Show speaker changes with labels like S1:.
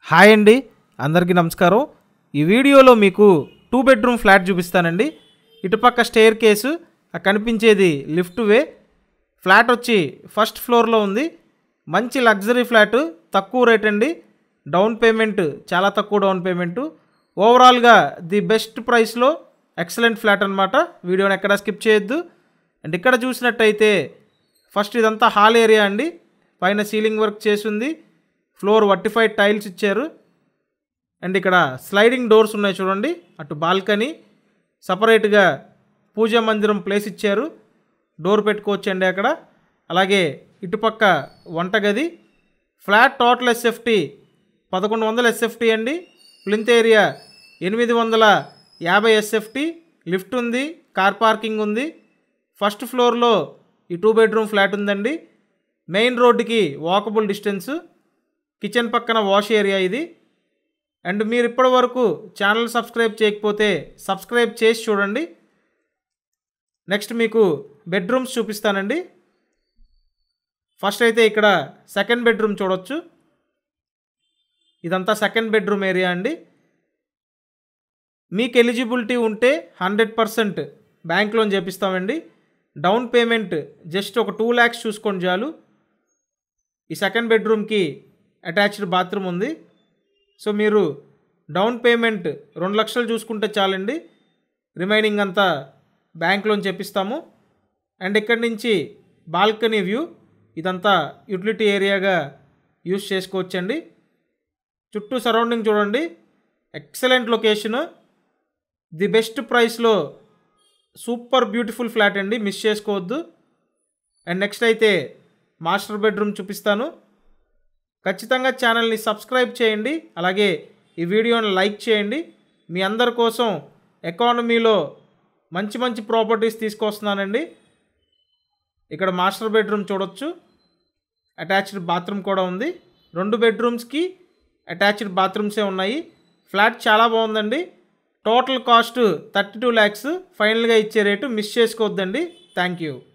S1: hi అండి అందరికీ నమస్కారం ఈ వీడియోలో మీకు టూ బెడ్రూమ్ ఫ్లాట్ చూపిస్తానండి ఇటుపక్క స్టేర్ కేసు ఆ కనిపించేది లిఫ్ట్ వే ఫ్లాట్ వచ్చి ఫస్ట్ ఫ్లోర్లో ఉంది మంచి లగ్జరీ ఫ్లాట్ తక్కువ రేట్ అండి డౌన్ పేమెంట్ చాలా తక్కువ డౌన్ పేమెంట్ ఓవరాల్గా ది బెస్ట్ ప్రైస్లో ఎక్సలెంట్ ఫ్లాట్ అనమాట వీడియోని ఎక్కడ స్కిప్ చేయొద్దు అండ్ ఇక్కడ చూసినట్టయితే ఫస్ట్ ఇదంతా హాల్ ఏరియా అండి పైన సీలింగ్ వర్క్ చేసింది ఫ్లోర్ వర్టిఫైడ్ టైల్స్ ఇచ్చారు అండ్ ఇక్కడ స్లైడింగ్ డోర్స్ ఉన్నాయి చూడండి అటు బాల్కనీ సపరేట్గా పూజా మందిరం ప్లేస్ ఇచ్చారు డోర్ పెట్టుకోవచ్చండి అక్కడ అలాగే ఇటుపక్క వంటగది ఫ్లాట్ టోటల్ ఎస్ఎఫ్టీ పదకొండు వందల ఎస్ఎఫ్టీ అండి ప్లింత్ ఏరియా ఎనిమిది వందల యాభై ఎస్ఎఫ్టీ లిఫ్ట్ ఉంది కార్ పార్కింగ్ ఉంది ఫస్ట్ ఫ్లోర్లో ఈ టూ బెడ్రూమ్ ఫ్లాట్ ఉందండి మెయిన్ రోడ్డుకి వాకబుల్ డిస్టెన్స్ కిచెన్ పక్కన వాష్ ఏరియా ఇది అండ్ మీరు ఇప్పటి వరకు ఛానల్ సబ్స్క్రైబ్ చేయకపోతే సబ్స్క్రైబ్ చేసి చూడండి నెక్స్ట్ మీకు బెడ్రూమ్స్ చూపిస్తానండి ఫస్ట్ అయితే ఇక్కడ సెకండ్ బెడ్రూమ్ చూడొచ్చు ఇదంతా సెకండ్ బెడ్రూమ్ ఏరియా అండి మీకు ఎలిజిబిలిటీ ఉంటే హండ్రెడ్ పర్సెంట్ బ్యాంక్ లోన్ చేపిస్తామండి డౌన్ పేమెంట్ జస్ట్ ఒక టూ ల్యాక్స్ చూసుకోండి చాలు ఈ సెకండ్ బెడ్రూమ్కి అటాచ్డ్ బాత్రూమ్ ఉంది సో మీరు డౌన్ పేమెంట్ రెండు లక్షలు చూసుకుంటే చాలండి రిమైనింగ్ అంతా బ్యాంక్ లోన్ చెప్పిస్తాము అండ్ ఇక్కడి నుంచి బాల్కనీ వ్యూ ఇదంతా యూటిలిటీ ఏరియాగా యూస్ చేసుకోవచ్చండి చుట్టూ సరౌండింగ్ చూడండి ఎక్సలెంట్ లొకేషన్ ది బెస్ట్ ప్రైస్లో సూపర్ బ్యూటిఫుల్ ఫ్లాట్ అండి మిస్ చేసుకోవద్దు అండ్ నెక్స్ట్ అయితే మాస్టర్ బెడ్రూమ్ చూపిస్తాను ఖచ్చితంగా ఛానల్ని సబ్స్క్రైబ్ చేయండి అలాగే ఈ వీడియోని లైక్ చేయండి మీ అందరి కోసం ఎకానమీలో మంచి మంచి ప్రాపర్టీస్ తీసుకొస్తున్నానండి ఇక్కడ మాస్టర్ బెడ్రూమ్ చూడొచ్చు అటాచ్డ్ బాత్రూమ్ కూడా ఉంది రెండు బెడ్రూమ్స్కి అటాచ్డ్ బాత్రూమ్సే ఉన్నాయి ఫ్లాట్ చాలా బాగుందండి total cost thirty two lakhs ఫైనల్గా ఇచ్చే రేటు మిస్ చేసుకోవద్దండి థ్యాంక్ యూ